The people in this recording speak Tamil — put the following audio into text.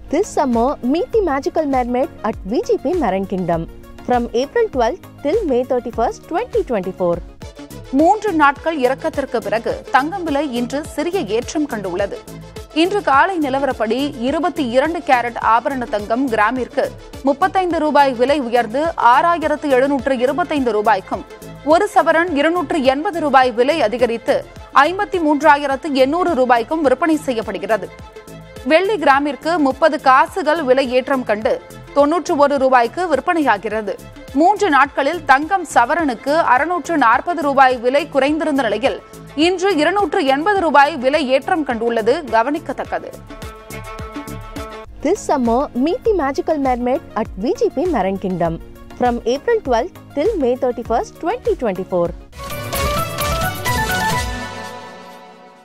This summer, meet the magical mermaid at VGP Marine Kingdom from April 12th till May 31st, 2024. மூன்று நாட்கள் இறக்கத்திற்கு பிறகு தங்கம் விலை இன்று சிறிய ஏற்றம் கண்டுள்ளது இன்று காலை நிலவரப்படி இருபத்தி இரண்டு கேரட் ஆபரண தங்கம் கிராமிற்கு முப்பத்தைந்து ரூபாய் விலை உயர்ந்து ஆறாயிரத்து எழுநூற்று இருபத்தைந்து ரூபாய்க்கும் ஒரு சவரன் இருநூற்று எண்பது ரூபாய் விலை அதிகரித்து ஐம்பத்தி மூன்றாயிரத்து எண்ணூறு ரூபாய்க்கும் விற்பனை செய்யப்படுகிறது வெள்ளி கிராமிற்கு முப்பது காசுகள் விலை ஏற்றம் கண்டு தொன்னூற்று ஒரு ரூபாய்க்கு விற்பனையாகிறது மூன்று நாட்களில் தங்கம் சவரனுக்கு அறுநூற்று நாற்பது ரூபாய் விலை குறைந்திருந்த நிலையில் இன்று இருநூற்று எண்பது ரூபாய் விலை ஏற்றம் கண்டுள்ளது கவனிக்கத்தக்கது This summer, meet the magical mermaid at VGP Marine Kingdom from April 12th till May 31st, 2024.